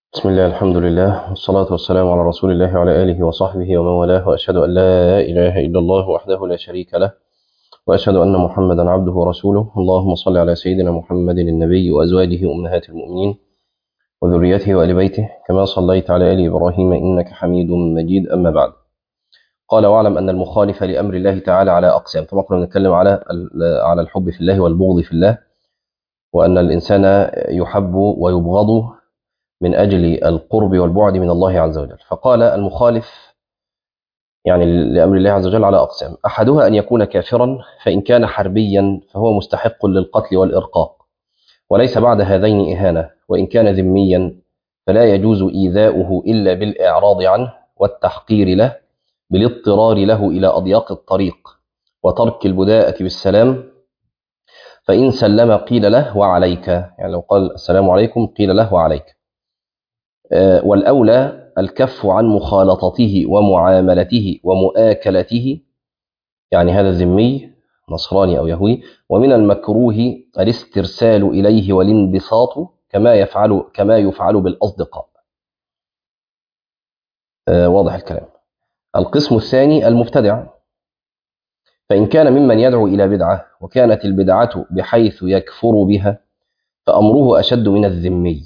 بسم الله الحمد لله والصلاة والسلام على رسول الله وعلى آله وصحبه ومن والاه وأشهد أن لا إله إلا الله وحده لا شريك له وأشهد أن محمدا عبده ورسوله اللهم صل على سيدنا محمد النبي وأزواجه أمهات المؤمنين وذريته وآل بيته كما صليت على آل إبراهيم إنك حميد مجيد أما بعد قال واعلم أن المخالف لأمر الله تعالى على أقسام طبعا كنا بنتكلم على على الحب في الله والبغض في الله وأن الإنسان يحب ويبغض من أجل القرب والبعد من الله عز وجل فقال المخالف يعني لأمر الله عز وجل على أقسام أحدها أن يكون كافرا فإن كان حربيا فهو مستحق للقتل والإرقاق وليس بعد هذين إهانة وإن كان ذميا فلا يجوز إيذاؤه إلا بالإعراض عنه والتحقير له بالاضطرار له إلى أضياق الطريق وترك البداءة بالسلام فإن سلم قيل له وعليك يعني لو قال السلام عليكم قيل له وعليك والأولى الكف عن مخالطته ومعاملته ومؤاكلته يعني هذا الذمي نصراني أو يهودي ومن المكروه الاسترسال إليه والانبساط كما يفعل كما يفعل بالأصدقاء واضح الكلام القسم الثاني المبتدع فإن كان ممن يدعو إلى بدعة وكانت البدعة بحيث يكفر بها فأمره أشد من الذمي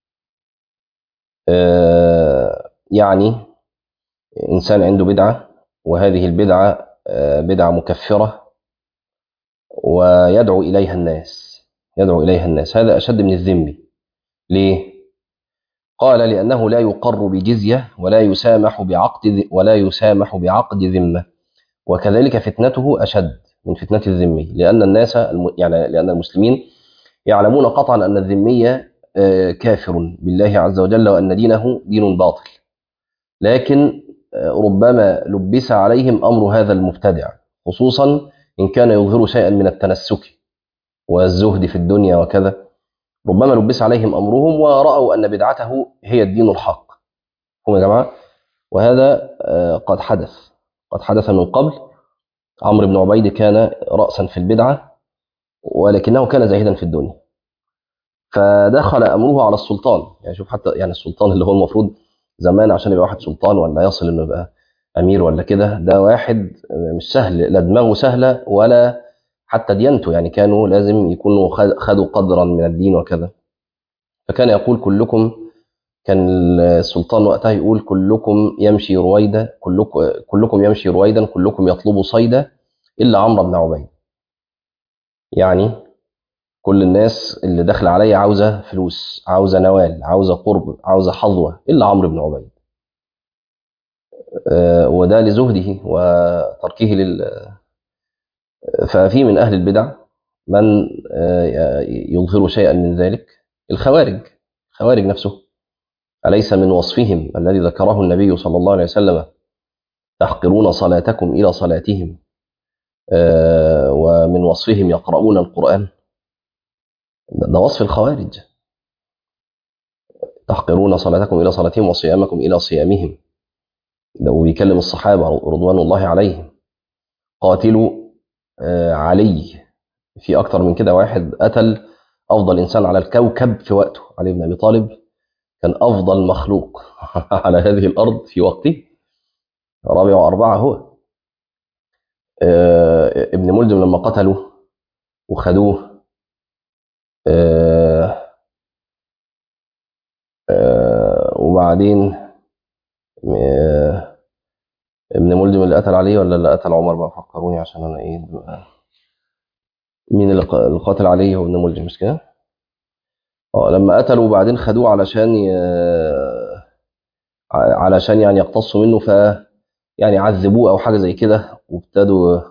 يعني إنسان عنده بدعة وهذه البدعة بدعة مكفرة ويدعو إليها الناس يدعو إليها الناس هذا أشد من الذم ليه؟ قال لأنه لا يقر بجزية ولا يسامح بعقد ولا يسامح بعقد ذمة وكذلك فتنته أشد من فتنة الذمي لأن الناس يعني لأن المسلمين يعلمون قطعا أن الذمية كافر بالله عز وجل وأن دينه دين باطل لكن ربما لبس عليهم أمر هذا المبتدع خصوصا إن كان يظهر شيئا من التنسك والزهد في الدنيا وكذا ربما لبس عليهم أمرهم ورأوا أن بدعته هي الدين الحق هم يا جماعة وهذا قد حدث قد حدث من قبل عمرو بن عبيد كان رأسا في البدعة ولكنه كان زاهدا في الدنيا فدخل امره على السلطان يعني شوف حتى يعني السلطان اللي هو المفروض زمان عشان يبقى واحد سلطان ولا يصل انه يبقى امير ولا كده ده واحد مش سهل لا دماغه سهله ولا حتى ديانته يعني كانوا لازم يكونوا خدوا قدرا من الدين وكذا فكان يقول كلكم كان السلطان وقتها يقول كلكم يمشي رويدا كلكم كلكم يمشي رويدا كلكم يطلب صيدا الا عمرو بن عبيد يعني كل الناس اللي داخله عليا عاوزه فلوس عاوزه نوال عاوزه قرب عاوزه حظوه الا عمرو بن عبيد أه وده لزهده وتركه لل ففي من اهل البدع من أه يظهر شيئا من ذلك الخوارج الخوارج نفسه أليس من وصفهم الذي ذكره النبي صلى الله عليه وسلم تحقرون صلاتكم إلى صلاتهم أه ومن وصفهم يقرؤون القرآن ده وصف الخوارج تحقرون صلاتكم إلى صلاتهم وصيامكم إلى صيامهم ده وبيكلم الصحابة رضوان الله عليهم قاتلوا علي في أكتر من كده واحد قتل أفضل إنسان على الكوكب في وقته علي بن أبي طالب كان أفضل مخلوق على هذه الأرض في وقته رابع وأربعة هو ابن ملجم لما قتلوا وخدوه آه آه وبعدين آه ابن ملجم اللي قتل عليه ولا اللي قتل عمر بقى فكروني عشان انا ايه مين اللي قاتل عليه هو ابن ملجم مش كده؟ اه لما قتلوا وبعدين خدوه علشان ي... علشان يعني يقتصوا منه ف يعني عذبوه او حاجه زي كده وابتدوا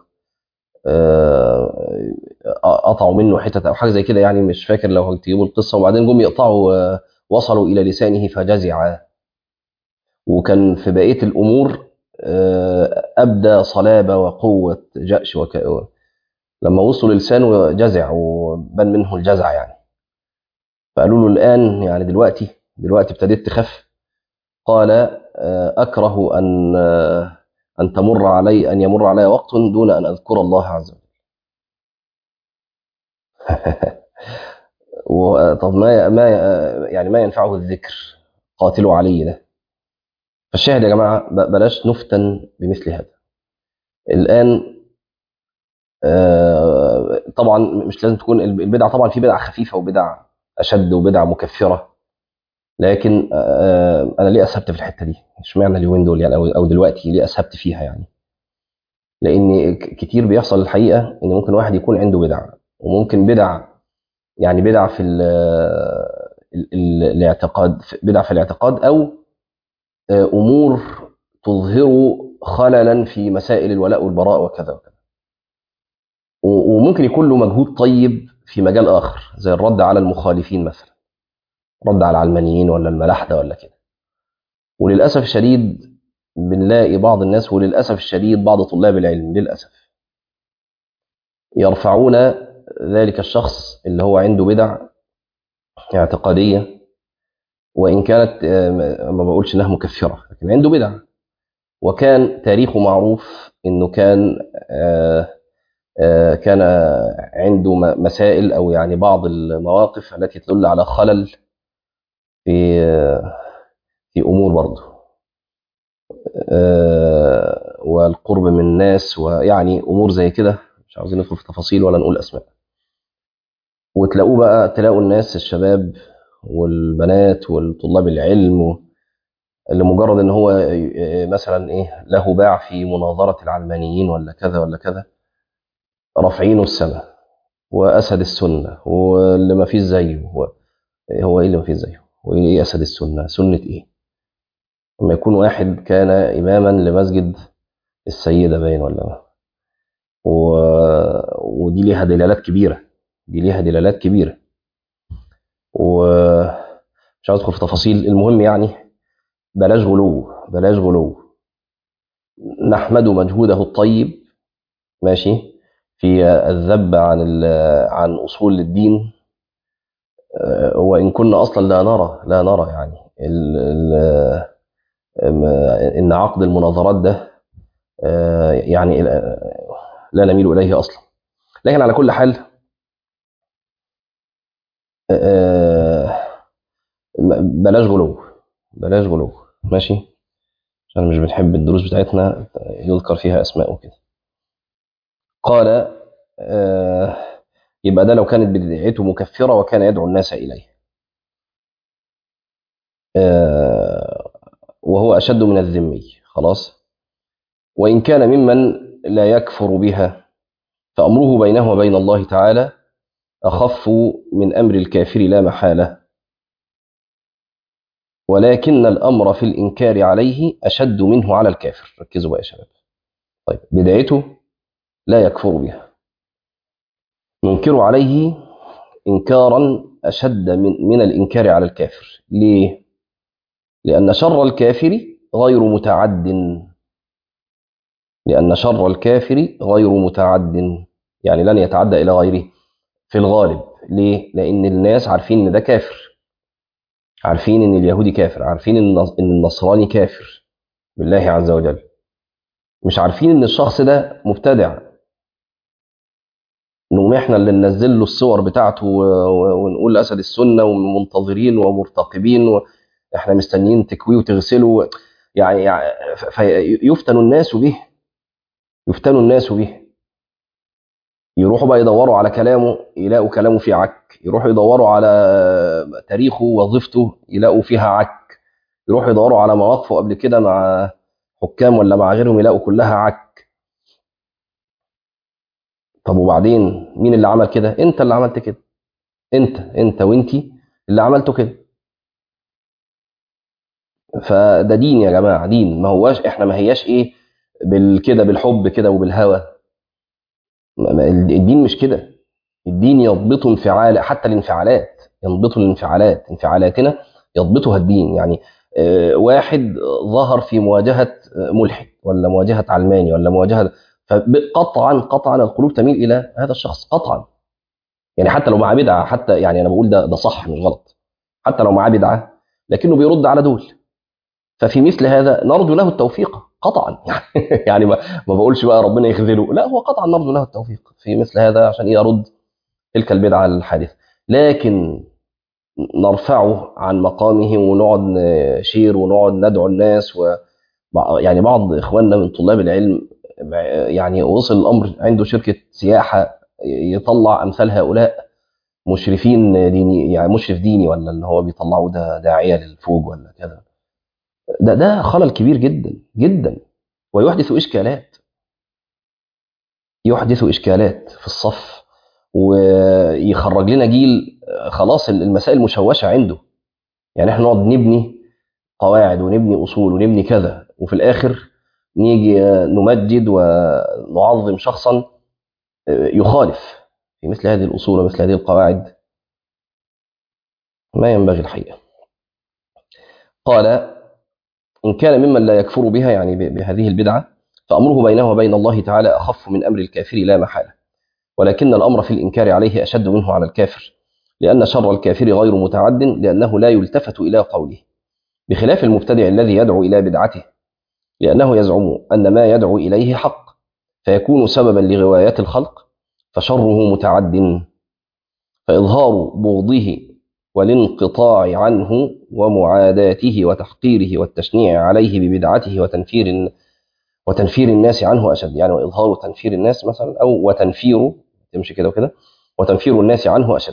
قطعوا منه حتت او حاجه زي كده يعني مش فاكر لو هتجيبوا القصه وبعدين جم يقطعوا وصلوا الى لسانه فجزع وكان في بقيه الامور ابدى صلابه وقوه جأش وك... لما وصلوا للسانه جزع وبان منه الجزع يعني فقالوا له الان يعني دلوقتي دلوقتي ابتديت تخف قال اكره ان أن تمر علي أن يمر علي وقت دون أن أذكر الله عز وجل طب ما ما يعني ما ينفعه الذكر قاتلوا علي ده فالشاهد يا جماعة ب- بلاش نفتن بمثل هذا الآن آه، طبعا مش لازم تكون البدع طبعا في بدع خفيفة وبدع أشد وبدع مكفرة لكن آه، أنا ليه أسهبت في الحتة دي؟ اشمعنى اليومين دول يعني أو أو دلوقتي ليه أسهبت فيها يعني؟ لأن ك- كتير بيحصل الحقيقة إن ممكن واحد يكون عنده بدع وممكن بدع يعني بدع في ال ال ال الاعتقاد بدع في الاعتقاد أو آه، أمور تظهر خللا في مسائل الولاء والبراء وكذا وكذا و- وممكن يكون له مجهود طيب في مجال آخر زي الرد على المخالفين مثلا رد على العلمانيين ولا الملاحدة ولا كده وللأسف الشديد بنلاقي بعض الناس وللأسف الشديد بعض طلاب العلم للأسف يرفعون ذلك الشخص اللي هو عنده بدع اعتقادية وإن كانت آه، ما ما بقولش إنها مكفرة لكن عنده بدع وكان تاريخه معروف إنه كان آه، آه، كان عنده م- مسائل أو يعني بعض المواقف التي تدل على خلل في آه، في أمور برضه آه، والقرب من الناس ويعني امور زي كده مش عاوزين ندخل في تفاصيل ولا نقول اسماء وتلاقوه بقى تلاقوا الناس الشباب والبنات والطلاب العلم و- اللي مجرد ان هو ي- مثلا ايه له باع في مناظره العلمانيين ولا كذا ولا كذا رافعينه السماء واسد السنه واللي ما فيش زيه هو هو ايه اللي ما فيش زيه؟ وايه اسد السنه؟ سنه ايه؟ لما يكون واحد كان اماما لمسجد السيده باين ولا و... ودي ليها دلالات كبيره دي ليها دلالات كبيره ومش عاوز ادخل في تفاصيل المهم يعني بلاش غلو بلاش غلو نحمد مجهوده الطيب ماشي في الذب عن ال- عن اصول الدين آه، وان كنا اصلا لا نرى لا نرى يعني ال ال آه، ان عقد المناظرات ده آه، يعني آه، لا نميل اليه اصلا لكن على كل حال آه، بلاش غلو بلاش غلو ماشي عشان مش بنحب الدروس بتاعتنا يذكر فيها اسماء وكده قال آه، يبقى ده لو كانت بدعته مكفره وكان يدعو الناس اليه آه، وهو اشد من الذمي خلاص وان كان ممن لا يكفر بها فامره بينه وبين الله تعالى اخف من امر الكافر لا محاله ولكن الامر في الانكار عليه اشد منه على الكافر ركزوا بقى يا شباب طيب بدايته لا يكفر بها ننكر عليه انكارا اشد من من الانكار على الكافر ليه لان شر الكافر غير متعد لان شر الكافر غير متعد يعني لن يتعدى الى غيره في الغالب ليه لان الناس عارفين ان ده كافر عارفين ان اليهودي كافر عارفين ان النص- إن النصراني كافر بالله عز وجل مش عارفين ان الشخص ده مبتدع نقوم احنا اللي ننزل له الصور بتاعته و- و- ونقول اسد السنه ومنتظرين ومرتقبين واحنا مستنيين تكويه وتغسله يعني يعني ف- فيفتن الناس به يفتنوا الناس به يروحوا بقى يدوروا على كلامه يلاقوا كلامه فيه عك يروحوا يدوروا على تاريخه ووظيفته يلاقوا فيها عك يروحوا يدوروا على مواقفه قبل كده مع حكام ولا مع غيرهم يلاقوا كلها عك طب وبعدين مين اللي عمل كده انت اللي عملت كده انت انت وانتي اللي عملته كده فده دين يا جماعه دين ما هواش احنا ما هياش ايه بالكده بالحب كده وبالهوى ما- ما- الدين مش كده الدين يضبط انفعال حتى الانفعالات يضبط الانفعالات انفعالاتنا يضبطها الدين يعني آه، واحد ظهر في مواجهه آه، ملحد ولا مواجهه علماني ولا مواجهه فقطعا قطعا القلوب تميل الى هذا الشخص قطعا يعني حتى لو معاه بدعه حتى يعني انا بقول ده ده صح مش غلط حتى لو معاه بدعه لكنه بيرد على دول ففي مثل هذا نرجو له التوفيق قطعا يعني ما, ما بقولش بقى ربنا يخذله لا هو قطعا نرجو له التوفيق في مثل هذا عشان يرد تلك البدعه الحادثه لكن نرفعه عن مقامه ونقعد نشير ونقعد ندعو الناس و يعني بعض اخواننا من طلاب العلم يعني وصل الامر عنده شركه سياحه يطلع امثال هؤلاء مشرفين ديني يعني مشرف ديني ولا اللي هو بيطلعوا ده داعيه للفوج ولا كده ده ده خلل كبير جدا جدا ويحدث اشكالات يحدث اشكالات في الصف ويخرج لنا جيل خلاص المسائل مشوشه عنده يعني احنا نقعد نبني قواعد ونبني اصول ونبني كذا وفي الاخر نيجي نمجد ونعظم شخصا يخالف في مثل هذه الاصول ومثل هذه القواعد ما ينبغي الحقيقه قال ان كان ممن لا يكفر بها يعني بهذه البدعه فامره بينه وبين الله تعالى اخف من امر الكافر لا محاله ولكن الامر في الانكار عليه اشد منه على الكافر لان شر الكافر غير متعد لانه لا يلتفت الى قوله بخلاف المبتدع الذي يدعو الى بدعته لانه يزعم ان ما يدعو اليه حق فيكون سببا لغوايات الخلق فشره متعد فاظهار بغضه والانقطاع عنه ومعاداته وتحقيره والتشنيع عليه ببدعته وتنفير وتنفير الناس عنه اشد يعني واظهار تنفير الناس مثلا او وتنفيره تمشي كده وكده وتنفير الناس عنه اشد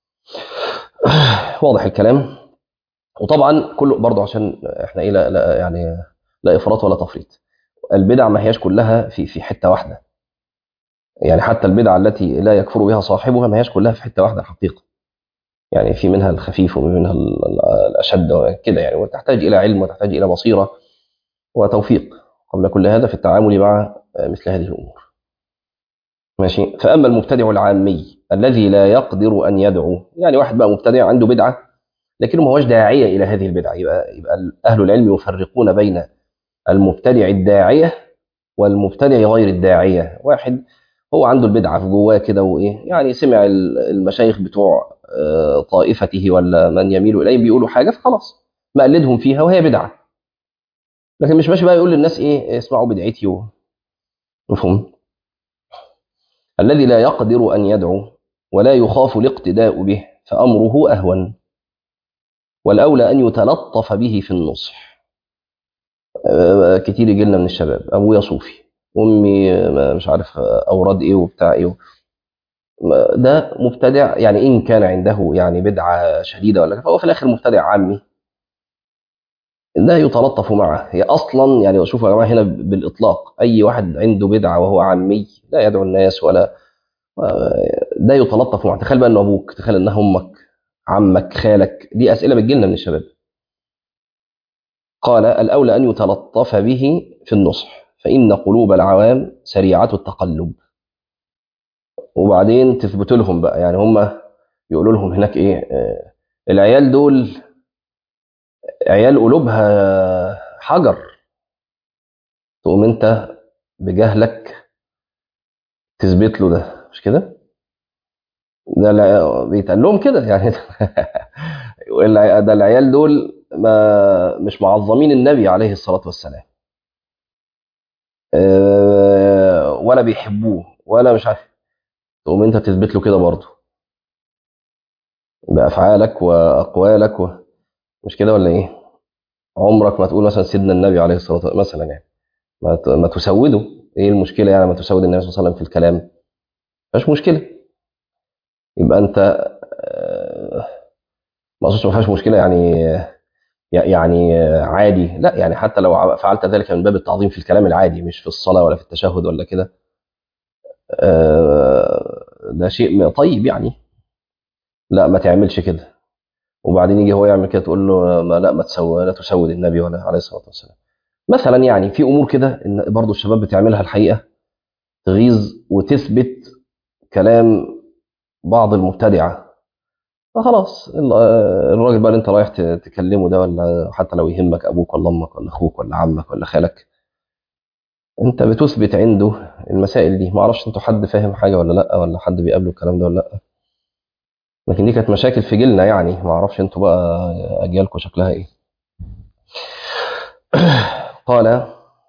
واضح الكلام وطبعا كله برضه عشان احنا ايه لا, لا يعني لا افراط ولا تفريط البدع ما هياش كلها في في حته واحده يعني حتى البدع التي لا يكفر بها صاحبها ما هياش كلها في حته واحده الحقيقه يعني في منها الخفيف ومنها الاشد كده يعني وتحتاج الى علم وتحتاج الى بصيره وتوفيق قبل كل هذا في التعامل مع مثل هذه الامور ماشي فاما المبتدع العامي الذي لا يقدر ان يدعو يعني واحد بقى مبتدع عنده بدعه لكنه ما هوش داعيه الى هذه البدعه يبقى يبقى اهل العلم يفرقون بين المبتدع الداعيه والمبتدع غير الداعيه واحد هو عنده البدعه في جواه كده وايه يعني سمع المشايخ بتوع طائفته ولا من يميل اليه بيقولوا حاجه فخلاص مقلدهم فيها وهي بدعه لكن مش ماشي بقى يقول للناس ايه اسمعوا بدعتي مفهوم الذي لا يقدر ان يدعو ولا يخاف الاقتداء به فامره اهون والاولى ان يتلطف به في النصح كتير يجي لنا من الشباب ابويا صوفي امي مش عارف اوراد ايه وبتاع ايه ده مبتدع يعني ان كان عنده يعني بدعه شديده ولا فهو في الاخر مبتدع عامي ده يتلطف معه هي اصلا يعني شوفوا يا جماعه هنا بالاطلاق اي واحد عنده بدعه وهو عامي لا يدعو الناس ولا ده يتلطف معه تخيل بقى انه ابوك تخيل انها امك عمك خالك دي اسئله بتجيلنا من الشباب قال الاولى ان يتلطف به في النصح فان قلوب العوام سريعه التقلب وبعدين تثبت لهم بقى يعني هم يقولوا لهم هناك ايه آه العيال دول عيال قلوبها حجر تقوم انت بجهلك تثبت له ده مش كده ده بيتقال لهم كده يعني ده العيال دول ما مش معظمين النبي عليه الصلاه والسلام ولا بيحبوه ولا مش عارف تقوم انت تثبت له كده برضه بافعالك واقوالك و... مش كده ولا ايه عمرك ما تقول مثلا سيدنا النبي عليه الصلاه والسلام مثلا يعني ما, ت... ما تسوده ايه المشكله يعني ما تسود النبي صلى الله عليه وسلم في الكلام مفيش مشكله يبقى انت ما اقصدش ما فيهاش مشكله يعني يعني عادي لا يعني حتى لو فعلت ذلك من باب التعظيم في الكلام العادي مش في الصلاه ولا في التشهد ولا كده ده شيء طيب يعني لا ما تعملش كده وبعدين يجي هو يعمل كده تقول له ما لا ما تسوى لا تسود النبي ولا عليه الصلاه والسلام مثلا يعني في امور كده ان برضه الشباب بتعملها الحقيقه تغيظ وتثبت كلام بعض المبتدعه فخلاص الراجل بقى اللي انت رايح تكلمه ده ولا حتى لو يهمك ابوك ولا امك ولا اخوك ولا عمك ولا خالك انت بتثبت عنده المسائل دي ما اعرفش انتوا حد فاهم حاجه ولا لا ولا حد بيقابله الكلام ده ولا لا لكن دي كانت مشاكل في جيلنا يعني ما اعرفش انتوا بقى اجيالكم شكلها ايه قال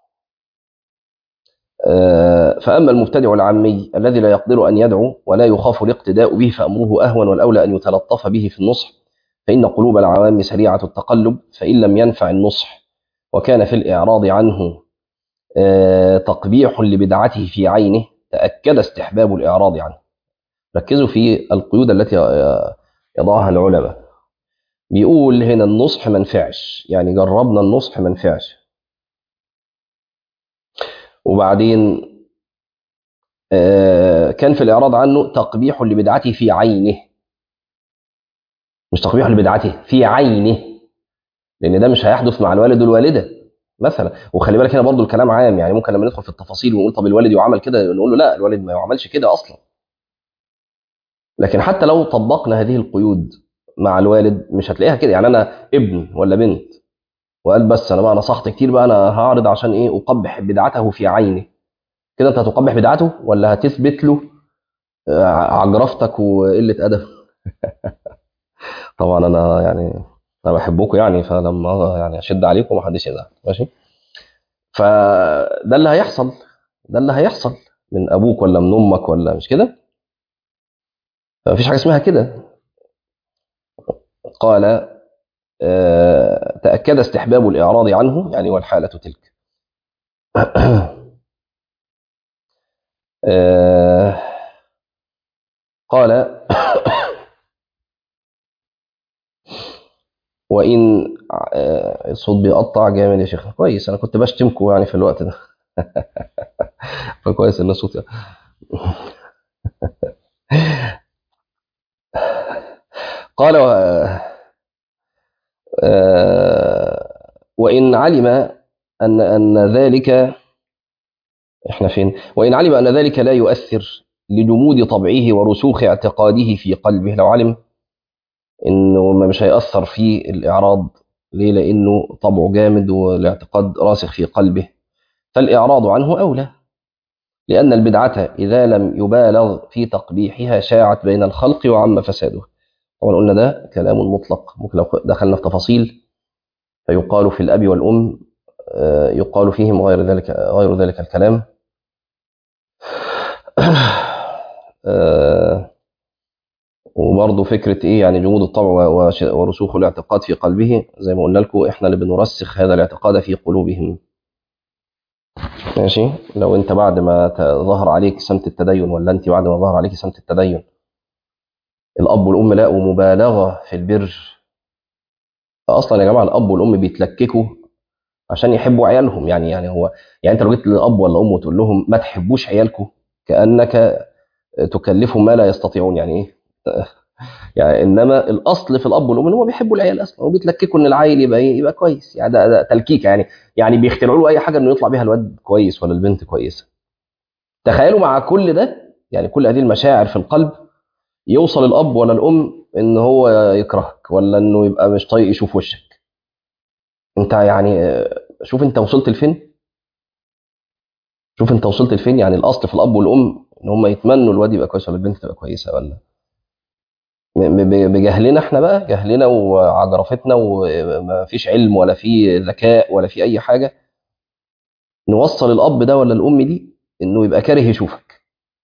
فأما المبتدع العامي الذي لا يقدر أن يدعو ولا يخاف الاقتداء به فأمره أهون والأولى أن يتلطف به في النصح فإن قلوب العوام سريعة التقلب فإن لم ينفع النصح وكان في الإعراض عنه تقبيح لبدعته في عينه تأكد استحباب الإعراض عنه ركزوا في القيود التي يضعها العلماء بيقول هنا النصح ما نفعش يعني جربنا النصح ما نفعش وبعدين كان في الإعراض عنه تقبيح لبدعته في عينه مش تقبيح لبدعته في عينه لأن ده مش هيحدث مع الوالد والوالدة مثلا وخلي بالك هنا برضو الكلام عام يعني ممكن لما ندخل في التفاصيل ونقول طب الوالد يعمل كده نقول له لا الوالد ما يعملش كده أصلا لكن حتى لو طبقنا هذه القيود مع الوالد مش هتلاقيها كده يعني أنا ابن ولا بنت وقال بس أنا بقى نصحت كتير بقى أنا هعرض عشان إيه أقبح بدعته في عينه كده أنت هتقبح بدعته ولا هتثبت له عجرفتك وقلة أدب طبعا أنا يعني انا بحبكم يعني فلما يعني اشد عليكم محدش يزعل ماشي فده اللي هيحصل ده اللي هيحصل من ابوك ولا من امك ولا مش كده فمفيش حاجه اسمها كده قال آه تاكد استحباب الاعراض عنه يعني والحاله تلك آه قال وان الصوت بيقطع جامد يا شيخ كويس انا كنت بشتمكم يعني في الوقت ده فكويس ان الصوت قال وان علم ان ان ذلك احنا فين وان علم ان ذلك لا يؤثر لجمود طبعه ورسوخ اعتقاده في قلبه لو علم انه مش هيأثر في الإعراض ليه؟ لأنه طبعه جامد والاعتقاد راسخ في قلبه فالإعراض عنه أولى لأن البدعة إذا لم يبالغ في تقبيحها شاعت بين الخلق وعم فساده طبعا قلنا ده كلام مطلق ممكن لو دخلنا في تفاصيل فيقال في الأب والأم يقال فيهم غير ذلك غير ذلك الكلام وبرضه فكرة إيه يعني جمود الطبع ورسوخ الاعتقاد في قلبه زي ما قلنا لكم إحنا اللي بنرسخ هذا الاعتقاد في قلوبهم ماشي لو أنت بعد ما ظهر عليك سمت التدين ولا أنت بعد ما ظهر عليك سمت التدين الأب والأم لقوا مبالغة في البر أصلا يا جماعة الأب والأم بيتلككوا عشان يحبوا عيالهم يعني يعني هو يعني أنت لو جيت للأب ولا أم وتقول لهم ما تحبوش عيالكم كأنك تكلفهم ما لا يستطيعون يعني إيه يعني انما الاصل في الاب والام ان هم بيحبوا العيال اصلا وبيتلككوا ان العيل يبقى ايه يبقى كويس يعني ده, ده تلكيك يعني يعني بيخترعوا له اي حاجه انه يطلع بيها الواد كويس ولا البنت كويسه تخيلوا مع كل ده يعني كل هذه المشاعر في القلب يوصل الاب ولا الام ان هو يكرهك ولا انه يبقى مش طايق يشوف وشك انت يعني شوف انت وصلت لفين شوف انت وصلت لفين يعني الاصل في الاب والام ان هم يتمنوا الواد يبقى كويس ولا البنت تبقى كويسه ولا بجهلنا احنا بقى جهلنا وعجرفتنا وما فيش علم ولا في ذكاء ولا في اي حاجه نوصل الاب ده ولا الام دي انه يبقى كاره يشوفك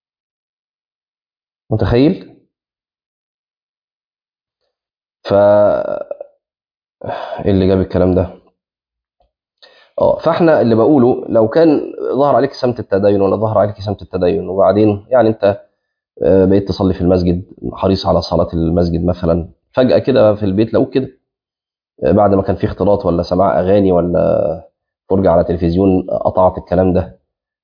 متخيل ف ايه اللي جاب الكلام ده اه فاحنا اللي بقوله لو كان ظهر عليك سمت التدين ولا ظهر عليك سمت التدين وبعدين يعني انت بقيت تصلي في المسجد حريص على صلاة المسجد مثلا فجأة كده في البيت لقوك كده بعد ما كان في اختلاط ولا سماع أغاني ولا فرجة على تلفزيون قطعت الكلام ده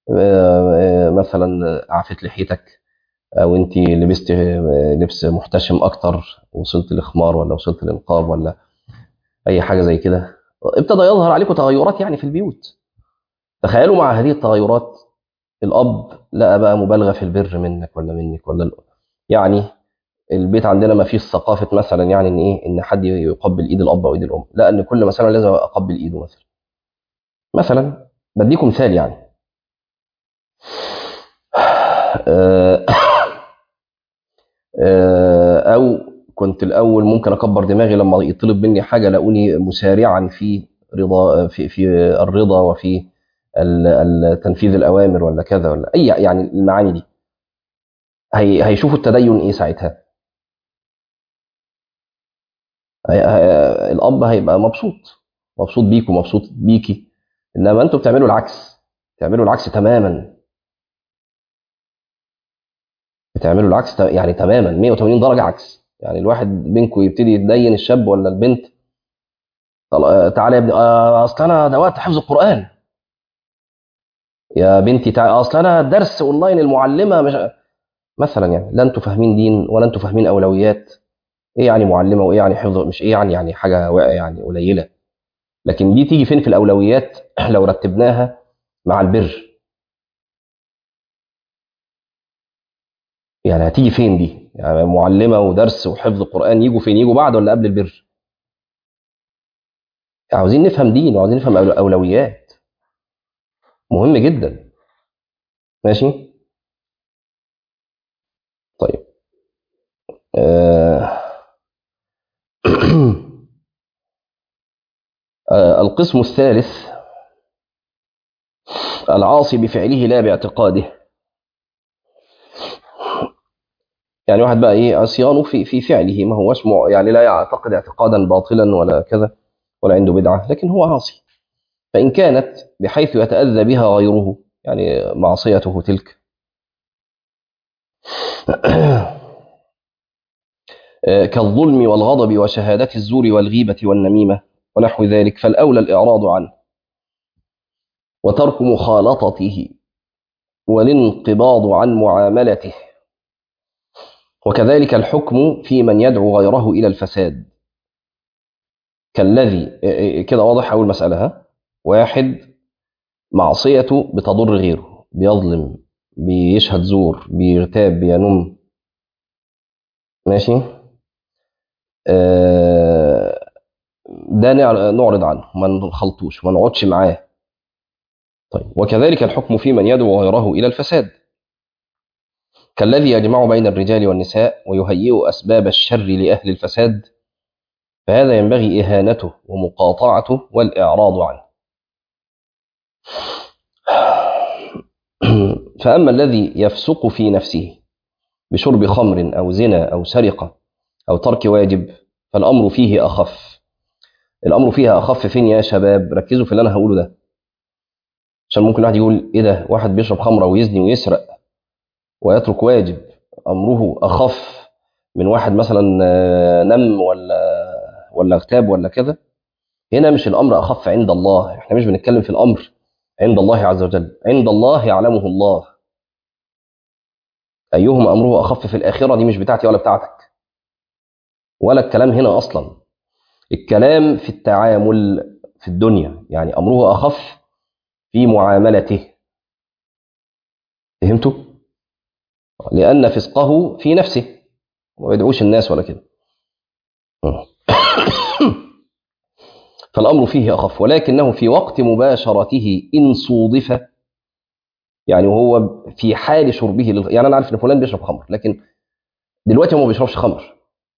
مثلا عفت لحيتك أو أنت لبست لبس محتشم أكتر وصلت لخمار ولا وصلت لنقاب ولا أي حاجة زي كده ابتدى يظهر عليكم تغيرات يعني في البيوت تخيلوا مع هذه التغيرات الاب لقى بقى مبالغه في البر منك ولا منك ولا يعني البيت عندنا ما فيش ثقافه مثلا يعني ان ايه ان حد يقبل ايد الاب او ايد الام لا ان كل مثلا لازم اقبل ايده مثلا مثلا بديكم مثال يعني او كنت الاول ممكن اكبر دماغي لما يطلب مني حاجه لاقوني مسارعا في رضا في في الرضا وفي تنفيذ الاوامر ولا كذا ولا اي يعني المعاني دي هي هيشوفوا التدين ايه ساعتها هي- هي- الاب هيبقى مبسوط مبسوط بيك ومبسوط بيكي انما انتوا بتعملوا العكس بتعملوا العكس تماما بتعملوا العكس ت- يعني تماما 180 درجه عكس يعني الواحد بينكم يبتدي يتدين الشاب ولا البنت طل- آه، تعالى يا ابني آه، اصل انا ده وقت حفظ القران يا بنتي تعالى اصل انا درس اونلاين المعلمه مش مثلا يعني لا انتوا فاهمين دين ولا انتوا فاهمين اولويات ايه يعني معلمه وايه يعني حفظ مش ايه يعني يعني حاجه وا- يعني قليله لكن دي تيجي فين في الاولويات لو رتبناها مع البر يعني هتيجي فين دي يعني معلمه ودرس وحفظ قران يجوا فين يجوا بعد ولا قبل البر عاوزين نفهم دين وعاوزين نفهم أولو- اولويات مهم جدا ماشي طيب آه. آه، القسم الثالث العاصي بفعله لا باعتقاده يعني واحد بقى ايه عصيانه في في فعله ما هوش مع- يعني لا يعتقد اعتقادا باطلا ولا كذا ولا عنده بدعه لكن هو عاصي فان كانت بحيث يتاذى بها غيره يعني معصيته تلك آه، كالظلم والغضب وشهادة الزور والغيبة والنميمة ونحو ذلك فالأولى الإعراض عنه وترك مخالطته والانقباض عن معاملته وكذلك الحكم في من يدعو غيره إلى الفساد كالذي آه، آه، كده واضح أول مسألة ها واحد معصيته بتضر غيره بيظلم بيشهد زور بيغتاب بينم ماشي آه، ده نع- نعرض عنه ما نخلطوش ما نقعدش معاه طيب وكذلك الحكم في من يدعو غيره إلى الفساد كالذي يجمع بين الرجال والنساء ويهيئ أسباب الشر لأهل الفساد فهذا ينبغي إهانته ومقاطعته والإعراض عنه فأما الذي يفسق في نفسه بشرب خمر أو زنا أو سرقة أو ترك واجب فالأمر فيه أخف الأمر فيها أخف فين يا شباب ركزوا في اللي أنا هقوله ده عشان ممكن واحد يقول إيه ده واحد بيشرب خمرة ويزني ويسرق ويترك واجب أمره أخف من واحد مثلا آه، نم ولا ولا اغتاب ولا كده هنا مش الأمر أخف عند الله احنا مش بنتكلم في الأمر عند الله عز وجل عند الله يعلمه الله أيهما أمره أخف في الآخرة دي مش بتاعتي ولا بتاعتك ولا الكلام هنا أصلا الكلام في التعامل في الدنيا يعني أمره أخف في معاملته فهمتوا؟ لأن فسقه في نفسه وما يدعوش الناس ولا كده فالأمر فيه أخف ولكنه في وقت مباشرته إن صودف يعني وهو في حال شربه لل... يعني أنا عارف إن فلان بيشرب خمر لكن دلوقتي هو ما بيشربش خمر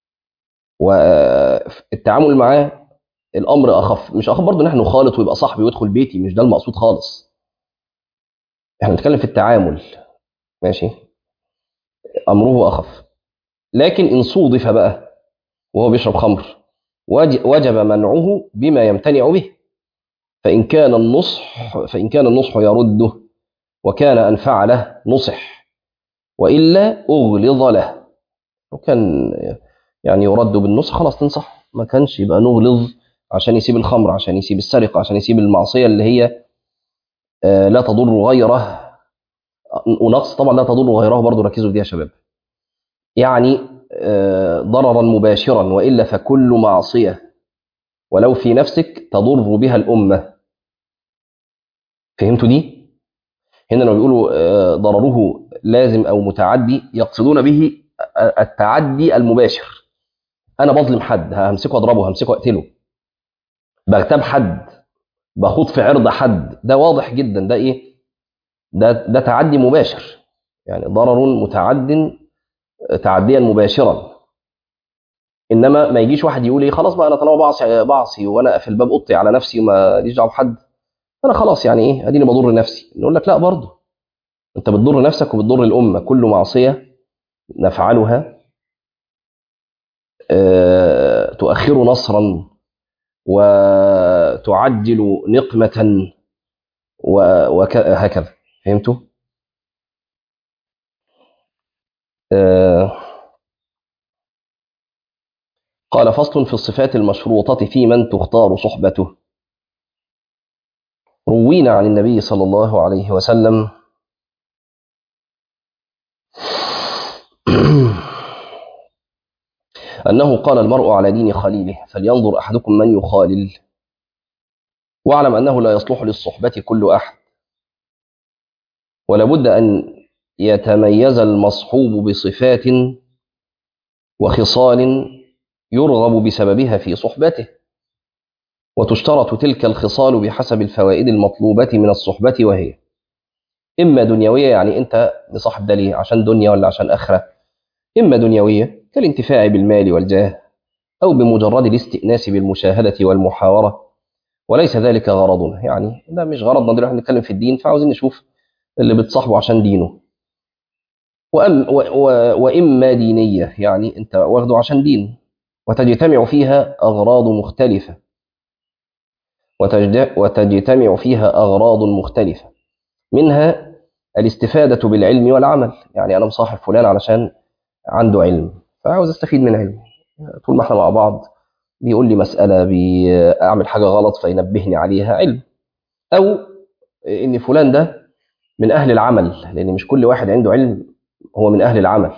والتعامل معاه الأمر أخف مش أخف برضه إن إحنا نخالط ويبقى صاحبي ويدخل بيتي مش ده المقصود خالص إحنا بنتكلم في التعامل ماشي أمره أخف لكن إن صودف بقى وهو بيشرب خمر وج- وجب منعه بما يمتنع به فإن كان النصح فإن كان النصح يرده وكان أنفع له نصح وإلا أغلظ له وكان يعني يرد بالنصح خلاص تنصح ما كانش يبقى نغلظ عشان يسيب الخمر عشان يسيب السرقة عشان يسيب المعصية اللي هي آه، لا تضر غيره ونقص طبعا لا تضر غيره برضو ركزوا في دي يا شباب يعني آه، ضررا مباشرا وإلا فكل معصية ولو في نفسك تضر بها الأمة فهمتوا دي؟ هنا لما بيقولوا آه، ضرره لازم أو متعدي يقصدون به التعدي المباشر أنا بظلم حد همسكه أضربه همسكه أقتله بغتاب حد بخوض في عرض حد ده واضح جدا ده إيه؟ ده ده تعدي مباشر يعني ضرر متعد تعديا مباشرا انما ما يجيش واحد يقول ايه خلاص بقى انا طالما بعصي بعصي وانا في الباب اوضتي على نفسي وما ليش دعوه بحد انا خلاص يعني ايه اديني بضر نفسي نقول لك لا برضه انت بتضر نفسك وبتضر الامه كل معصيه نفعلها آه، وتؤخر نصرا وتعجل نقمة وهكذا فهمتوا؟ آه قال فصل في الصفات المشروطة في من تختار صحبته روينا عن النبي صلى الله عليه وسلم أنه قال المرء على دين خليله فلينظر أحدكم من يخالل واعلم أنه لا يصلح للصحبة كل أحد ولابد أن يتميز المصحوب بصفات وخصال يرغب بسببها في صحبته وتشترط تلك الخصال بحسب الفوائد المطلوبة من الصحبة وهي إما دنيوية يعني أنت بصاحب ده ليه عشان دنيا ولا عشان آخرة إما دنيوية كالانتفاع بالمال والجاه أو بمجرد الاستئناس بالمشاهدة والمحاورة وليس ذلك غرضنا يعني ده مش غرضنا دلوقتي نتكلم في الدين فعاوزين نشوف اللي بتصاحبه عشان دينه وأم و و وإما دينية يعني أنت واخده عشان دين وتجتمع فيها أغراض مختلفة وتجتمع فيها أغراض مختلفة منها الاستفادة بالعلم والعمل يعني أنا مصاحب فلان علشان عنده علم فعاوز استفيد من علمه طول ما احنا مع بعض بيقول لي مسألة بأعمل حاجة غلط فينبهني عليها علم أو إن فلان ده من أهل العمل لأن مش كل واحد عنده علم هو من أهل العمل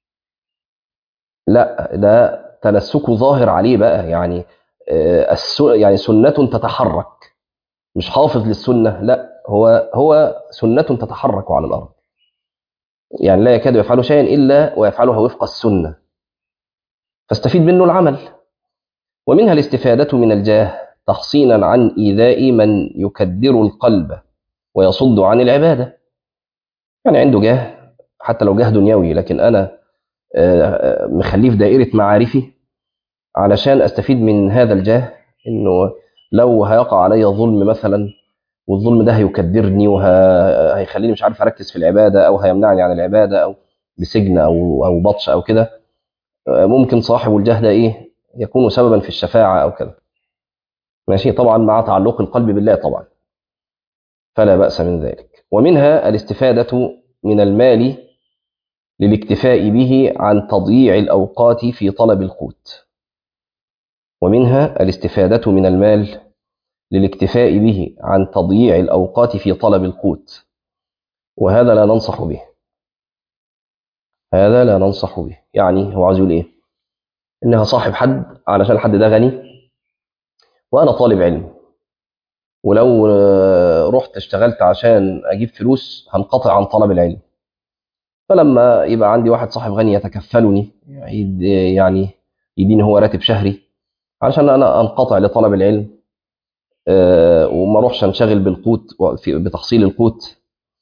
لا ده تنسكه ظاهر عليه بقى يعني يعني سنة تتحرك مش حافظ للسنة لا هو هو سنة تتحرك على الأرض يعني لا يكاد يفعل شيئا إلا ويفعلها وفق السنة فاستفيد منه العمل ومنها الاستفادة من الجاه تحصينا عن إيذاء من يكدر القلب ويصد عن العبادة يعني عنده جاه حتى لو جاه دنيوي لكن أنا مخليه في دائرة معارفي علشان أستفيد من هذا الجاه إنه لو هيقع علي ظلم مثلا والظلم ده هيكدرني وهيخليني مش عارف اركز في العباده او هيمنعني عن العباده او بسجن او او بطش او كده ممكن صاحب الجاه ده ايه يكون سببا في الشفاعه او كده ماشي طبعا مع تعلق القلب بالله طبعا فلا باس من ذلك ومنها الاستفاده من المال للاكتفاء به عن تضييع الاوقات في طلب القوت ومنها الاستفاده من المال للاكتفاء به عن تضييع الأوقات في طلب القوت وهذا لا ننصح به هذا لا ننصح به يعني هو عايز يقول ايه انها صاحب حد علشان الحد ده غني وانا طالب علم ولو رحت اشتغلت عشان اجيب فلوس هنقطع عن طلب العلم فلما يبقى عندي واحد صاحب غني يتكفلني يعني يديني هو راتب شهري علشان انا انقطع لطلب العلم وما اروحش انشغل بالقوت بتحصيل القوت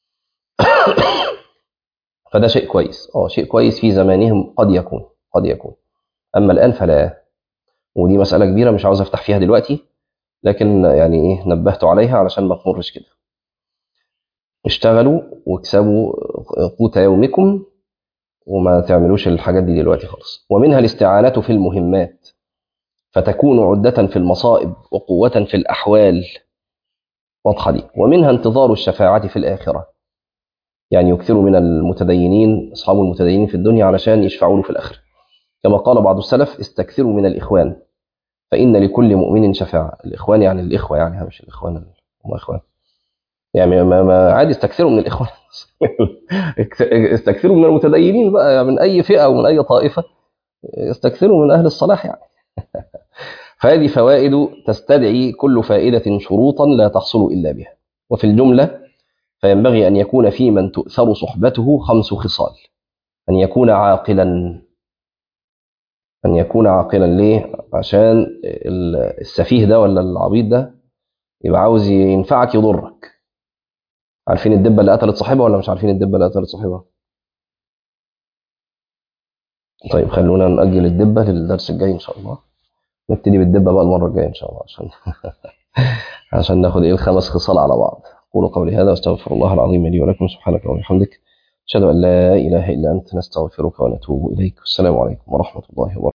فده شيء كويس اه شيء كويس في زمانهم قد يكون قد يكون اما الان فلا ودي مساله كبيره مش عاوز افتح فيها دلوقتي لكن يعني ايه نبهت عليها علشان ما تمرش كده اشتغلوا واكسبوا قوت يومكم وما تعملوش الحاجات دي دلوقتي خالص ومنها الاستعانه في المهمات فتكون عدة في المصائب وقوة في الأحوال واضحة دي ومنها انتظار الشفاعة في الآخرة يعني يكثروا من المتدينين أصحاب المتدينين في الدنيا علشان يشفعوا له في الآخرة كما قال بعض السلف استكثروا من الإخوان فإن لكل مؤمن شفاعة الإخوان يعني الإخوة يعني مش الإخوان هم إخوان يعني ما, ما عادي استكثروا من الإخوان استكثروا من المتدينين بقى من أي فئة ومن أي طائفة استكثروا من أهل الصلاح يعني فهذه فوائد تستدعي كل فائدة شروطا لا تحصل إلا بها وفي الجملة فينبغي أن يكون في من تؤثر صحبته خمس خصال أن يكون عاقلا أن يكون عاقلا ليه؟ عشان السفيه ده ولا العبيط ده يبقى عاوز ينفعك يضرك عارفين الدبة اللي قتلت صاحبها ولا مش عارفين الدبة اللي قتلت صاحبها؟ طيب خلونا نأجل الدبة للدرس الجاي إن شاء الله نبتدي بالدبة بقى المرة الجاية إن شاء الله عشان عشان ناخد إيه الخمس خصال على بعض أقول قولي هذا وأستغفر الله العظيم لي ولكم سبحانك وبحمدك أشهد أن لا إله إلا أنت نستغفرك ونتوب إليك والسلام عليكم ورحمة الله وبركاته